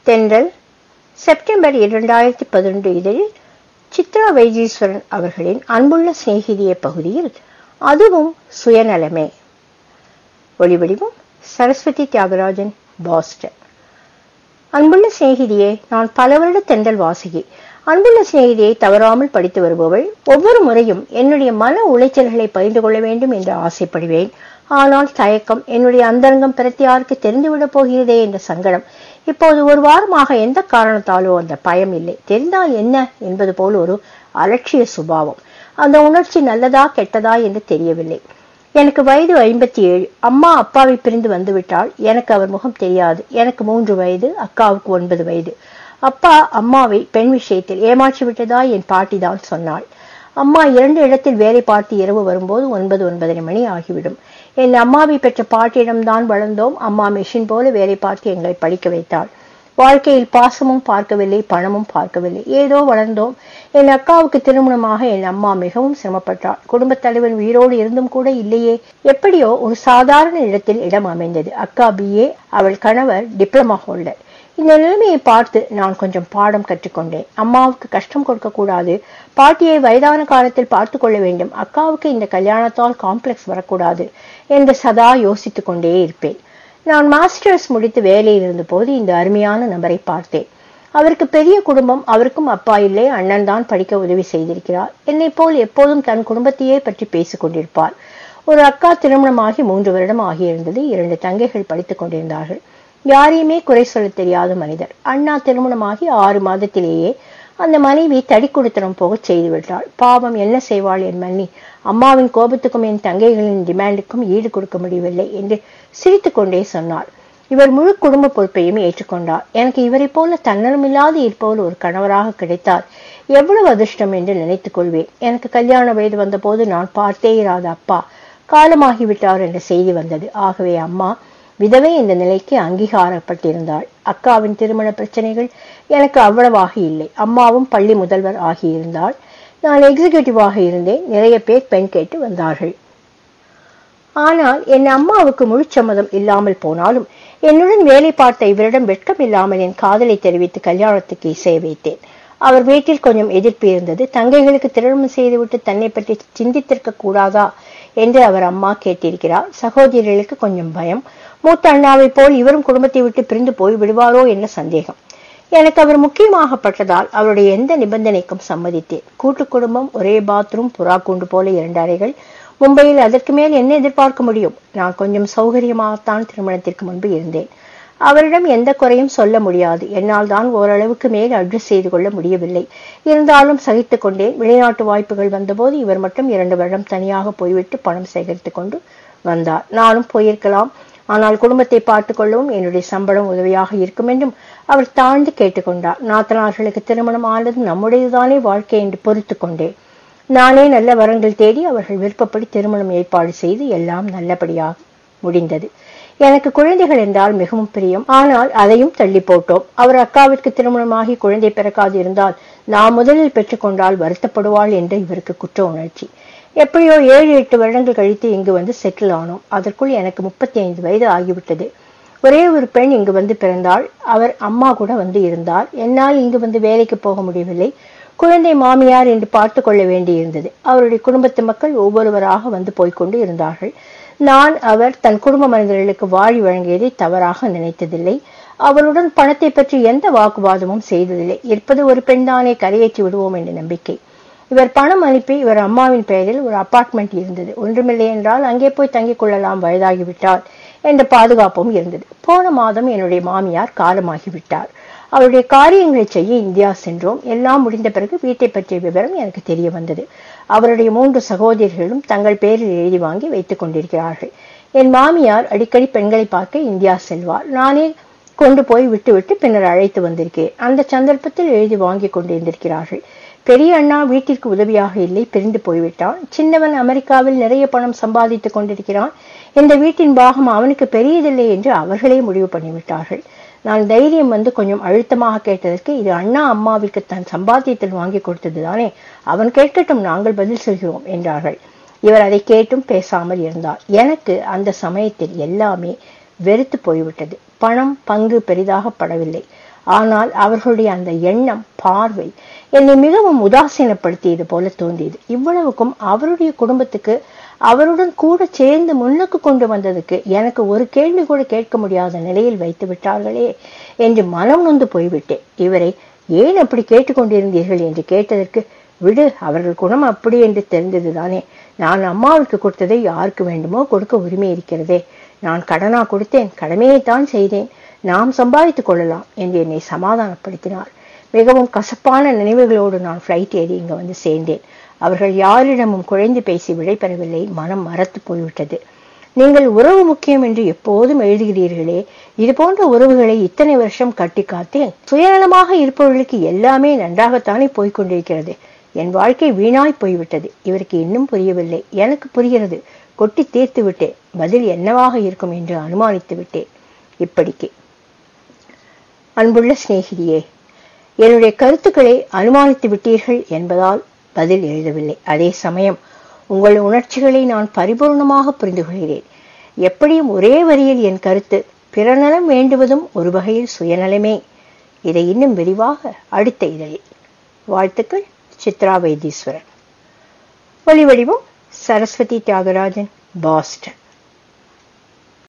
தென்றல் செப்டம்பர் இரண்டாயிரத்தி பதினொன்று இதழில் சித்ரா வைத்தீஸ்வரன் அவர்களின் அன்புள்ள சிநேகிதிய பகுதியில் அதுவும் சுயநலமே ஒளிவடிவம் சரஸ்வதி தியாகராஜன் பாஸ்டன் அன்புள்ள சிநேகிதியே நான் பல வருட தென்றல் வாசகி அன்புள்ள சிநேகிதியை தவறாமல் படித்து வருபவள் ஒவ்வொரு முறையும் என்னுடைய மன உளைச்சல்களை பகிர்ந்து கொள்ள வேண்டும் என்று ஆசைப்படுவேன் ஆனால் தயக்கம் என்னுடைய அந்தரங்கம் பிரத்தியாருக்கு தெரிந்துவிடப் போகிறதே என்ற சங்கடம் இப்போது ஒரு வாரமாக எந்த காரணத்தாலோ அந்த பயம் இல்லை தெரிந்தால் என்ன என்பது போல் ஒரு அலட்சிய சுபாவம் அந்த உணர்ச்சி நல்லதா கெட்டதா என்று தெரியவில்லை எனக்கு வயது ஐம்பத்தி ஏழு அம்மா அப்பாவை பிரிந்து வந்துவிட்டால் எனக்கு அவர் முகம் தெரியாது எனக்கு மூன்று வயது அக்காவுக்கு ஒன்பது வயது அப்பா அம்மாவை பெண் விஷயத்தில் ஏமாற்றி விட்டதா என் பாட்டி தான் சொன்னாள் அம்மா இரண்டு இடத்தில் வேலை பார்த்து இரவு வரும்போது ஒன்பது ஒன்பதரை மணி ஆகிவிடும் என் அம்மாவை பெற்ற பாட்டியிடம்தான் வளர்ந்தோம் அம்மா மெஷின் போல வேலை பார்த்து எங்களை படிக்க வைத்தாள் வாழ்க்கையில் பாசமும் பார்க்கவில்லை பணமும் பார்க்கவில்லை ஏதோ வளர்ந்தோம் என் அக்காவுக்கு திருமணமாக என் அம்மா மிகவும் சிரமப்பட்டாள் குடும்பத் தலைவன் உயிரோடு இருந்தும் கூட இல்லையே எப்படியோ ஒரு சாதாரண இடத்தில் இடம் அமைந்தது அக்கா பிஏ அவள் கணவர் டிப்ளமா ஹோல்டர் இந்த நிலைமையை பார்த்து நான் கொஞ்சம் பாடம் கற்றுக்கொண்டேன் அம்மாவுக்கு கஷ்டம் கொடுக்க கூடாது பாட்டியை வயதான காலத்தில் பார்த்து கொள்ள வேண்டும் அக்காவுக்கு இந்த கல்யாணத்தால் காம்ப்ளெக்ஸ் வரக்கூடாது என்று சதா யோசித்துக் கொண்டே இருப்பேன் நான் மாஸ்டர்ஸ் முடித்து வேலையில் இருந்தபோது இந்த அருமையான நபரை பார்த்தேன் அவருக்கு பெரிய குடும்பம் அவருக்கும் அப்பா இல்லை அண்ணன் தான் படிக்க உதவி செய்திருக்கிறார் என்னை போல் எப்போதும் தன் குடும்பத்தையே பற்றி பேசிக் கொண்டிருப்பார் ஒரு அக்கா திருமணமாகி மூன்று வருடம் ஆகியிருந்தது இரண்டு தங்கைகள் படித்துக் கொண்டிருந்தார்கள் யாரையுமே குறை சொல்ல தெரியாத மனிதர் அண்ணா திருமணமாகி ஆறு மாதத்திலேயே அந்த மனைவி தடி கொடுத்தனம் போகச் செய்து விட்டாள் பாவம் என்ன செய்வாள் என் மன்னி அம்மாவின் கோபத்துக்கும் என் தங்கைகளின் டிமாண்டுக்கும் ஈடு கொடுக்க முடியவில்லை என்று சிரித்துக் கொண்டே சொன்னாள் இவர் முழு குடும்ப பொறுப்பையும் ஏற்றுக்கொண்டார் எனக்கு இவரை போல தன்னலமில்லாது இருப்பவர் ஒரு கணவராக கிடைத்தார் எவ்வளவு அதிர்ஷ்டம் என்று நினைத்துக் கொள்வேன் எனக்கு கல்யாண வயது வந்தபோது நான் பார்த்தே இராத அப்பா காலமாகிவிட்டார் என்ற செய்தி வந்தது ஆகவே அம்மா விதவை இந்த நிலைக்கு அங்கீகாரப்பட்டிருந்தாள் அக்காவின் திருமண பிரச்சனைகள் எனக்கு அவ்வளவாக இல்லை அம்மாவும் பள்ளி முதல்வர் ஆகியிருந்தாள் நான் எக்ஸிகியூட்டிவாக இருந்தேன் நிறைய பேர் பெண் கேட்டு வந்தார்கள் ஆனால் என் அம்மாவுக்கு முழுச்சம்மதம் இல்லாமல் போனாலும் என்னுடன் வேலை பார்த்த இவரிடம் வெட்கம் இல்லாமல் என் காதலை தெரிவித்து கல்யாணத்துக்கு இசைய வைத்தேன் அவர் வீட்டில் கொஞ்சம் எதிர்ப்பு இருந்தது தங்கைகளுக்கு திருமணம் செய்துவிட்டு தன்னை பற்றி சிந்தித்திருக்க கூடாதா என்று அவர் அம்மா கேட்டிருக்கிறார் சகோதரிகளுக்கு கொஞ்சம் பயம் மூத்த அண்ணாவை போல் இவரும் குடும்பத்தை விட்டு பிரிந்து போய் விடுவாரோ என்ற சந்தேகம் எனக்கு அவர் முக்கியமாகப்பட்டதால் அவருடைய எந்த நிபந்தனைக்கும் சம்மதித்தேன் கூட்டு குடும்பம் ஒரே பாத்ரூம் புறா கூண்டு போல இரண்டு அறைகள் மும்பையில் அதற்கு மேல் என்ன எதிர்பார்க்க முடியும் நான் கொஞ்சம் சௌகரியமாகத்தான் திருமணத்திற்கு முன்பு இருந்தேன் அவரிடம் எந்த குறையும் சொல்ல முடியாது என்னால் தான் ஓரளவுக்கு மேல் அட்ஜஸ்ட் செய்து கொள்ள முடியவில்லை இருந்தாலும் சகித்துக் கொண்டேன் வெளிநாட்டு வாய்ப்புகள் வந்தபோது இவர் மட்டும் இரண்டு வருடம் தனியாக போய்விட்டு பணம் சேகரித்துக் கொண்டு வந்தார் நானும் போயிருக்கலாம் ஆனால் குடும்பத்தை பார்த்துக் கொள்ளவும் என்னுடைய சம்பளம் உதவியாக இருக்கும் என்றும் அவர் தாழ்ந்து கேட்டுக்கொண்டார் நாத்தனார்களுக்கு திருமணம் ஆனது நம்முடையதுதானே வாழ்க்கை என்று பொறுத்து கொண்டேன் நானே நல்ல வரங்கள் தேடி அவர்கள் விருப்பப்படி திருமணம் ஏற்பாடு செய்து எல்லாம் நல்லபடியாக முடிந்தது எனக்கு குழந்தைகள் என்றால் மிகவும் பிரியம் ஆனால் அதையும் தள்ளி போட்டோம் அவர் அக்காவிற்கு திருமணமாகி குழந்தை பிறக்காது இருந்தால் நான் முதலில் பெற்றுக்கொண்டால் வருத்தப்படுவாள் என்று இவருக்கு குற்ற உணர்ச்சி எப்படியோ ஏழு எட்டு வருடங்கள் கழித்து இங்கு வந்து செட்டில் ஆனோம் அதற்குள் எனக்கு முப்பத்தி ஐந்து வயது ஆகிவிட்டது ஒரே ஒரு பெண் இங்கு வந்து பிறந்தாள் அவர் அம்மா கூட வந்து இருந்தார் என்னால் இங்கு வந்து வேலைக்கு போக முடியவில்லை குழந்தை மாமியார் என்று பார்த்து கொள்ள வேண்டியிருந்தது அவருடைய குடும்பத்து மக்கள் ஒவ்வொருவராக வந்து போய்கொண்டு இருந்தார்கள் நான் அவர் தன் குடும்ப மனிதர்களுக்கு வாழி வழங்கியதை தவறாக நினைத்ததில்லை அவருடன் பணத்தை பற்றி எந்த வாக்குவாதமும் செய்ததில்லை இருப்பது ஒரு பெண்தானே கரையேற்றி விடுவோம் என்ற நம்பிக்கை இவர் பணம் அனுப்பி இவர் அம்மாவின் பெயரில் ஒரு அபார்ட்மெண்ட் இருந்தது ஒன்றுமில்லை என்றால் அங்கே போய் தங்கிக் கொள்ளலாம் வயதாகிவிட்டால் என்ற பாதுகாப்பும் இருந்தது போன மாதம் என்னுடைய மாமியார் காலமாகிவிட்டார் அவருடைய காரியங்களை செய்ய இந்தியா சென்றோம் எல்லாம் முடிந்த பிறகு வீட்டை பற்றிய விவரம் எனக்கு தெரிய வந்தது அவருடைய மூன்று சகோதரிகளும் தங்கள் பேரில் எழுதி வாங்கி வைத்துக் கொண்டிருக்கிறார்கள் என் மாமியார் அடிக்கடி பெண்களை பார்க்க இந்தியா செல்வார் நானே கொண்டு போய் விட்டுவிட்டு பின்னர் அழைத்து வந்திருக்கிறேன் அந்த சந்தர்ப்பத்தில் எழுதி வாங்கி கொண்டிருந்திருக்கிறார்கள் பெரிய அண்ணா வீட்டிற்கு உதவியாக இல்லை பிரிந்து போய்விட்டான் சின்னவன் அமெரிக்காவில் நிறைய பணம் சம்பாதித்துக் கொண்டிருக்கிறான் இந்த வீட்டின் பாகம் அவனுக்கு பெரியதில்லை என்று அவர்களே முடிவு பண்ணிவிட்டார்கள் நான் தைரியம் வந்து கொஞ்சம் அழுத்தமாக கேட்டதற்கு இது அண்ணா அம்மாவிற்கு தன் சம்பாத்தியத்தில் வாங்கி கொடுத்தது தானே அவன் கேட்கட்டும் நாங்கள் பதில் சொல்கிறோம் என்றார்கள் இவர் அதை கேட்டும் பேசாமல் இருந்தார் எனக்கு அந்த சமயத்தில் எல்லாமே வெறுத்து போய்விட்டது பணம் பங்கு பெரிதாக படவில்லை ஆனால் அவர்களுடைய அந்த எண்ணம் பார்வை என்னை மிகவும் உதாசீனப்படுத்தியது போல தோன்றியது இவ்வளவுக்கும் அவருடைய குடும்பத்துக்கு அவருடன் கூட சேர்ந்து முன்னுக்கு கொண்டு வந்ததுக்கு எனக்கு ஒரு கேள்வி கூட கேட்க முடியாத நிலையில் வைத்து விட்டார்களே என்று மனம் நொந்து போய்விட்டேன் இவரை ஏன் அப்படி கேட்டுக்கொண்டிருந்தீர்கள் என்று கேட்டதற்கு விடு அவர்கள் குணம் அப்படி என்று தெரிந்ததுதானே நான் அம்மாவுக்கு கொடுத்ததை யாருக்கு வேண்டுமோ கொடுக்க உரிமை இருக்கிறதே நான் கடனா கொடுத்தேன் கடமையைத்தான் செய்தேன் நாம் சம்பாதித்துக் கொள்ளலாம் என்று என்னை சமாதானப்படுத்தினார் மிகவும் கசப்பான நினைவுகளோடு நான் ஃப்ளைட் ஏறி இங்க வந்து சேர்ந்தேன் அவர்கள் யாரிடமும் குழைந்து பேசி விடைபெறவில்லை மனம் மறத்து போய்விட்டது நீங்கள் உறவு முக்கியம் என்று எப்போதும் எழுதுகிறீர்களே இது போன்ற உறவுகளை இத்தனை வருஷம் கட்டி காத்தேன் சுயநலமாக இருப்பவர்களுக்கு எல்லாமே நன்றாகத்தானே போய்கொண்டிருக்கிறது என் வாழ்க்கை வீணாய் போய்விட்டது இவருக்கு இன்னும் புரியவில்லை எனக்கு புரிகிறது கொட்டி தீர்த்து விட்டேன் பதில் என்னவாக இருக்கும் என்று அனுமானித்து விட்டேன் இப்படிக்கு அன்புள்ள சிநேகிதியே என்னுடைய கருத்துக்களை அனுமானித்து விட்டீர்கள் என்பதால் பதில் எழுதவில்லை அதே சமயம் உங்கள் உணர்ச்சிகளை நான் பரிபூர்ணமாக புரிந்து கொள்கிறேன் எப்படியும் ஒரே வரியில் என் கருத்து பிறநலம் வேண்டுவதும் ஒரு வகையில் சுயநலமே இதை இன்னும் விரிவாக அடுத்த இதழில் வாழ்த்துக்கள் சித்ரா வைத்தீஸ்வரன் ஒலிவடிவம் சரஸ்வதி தியாகராஜன் பாஸ்டன்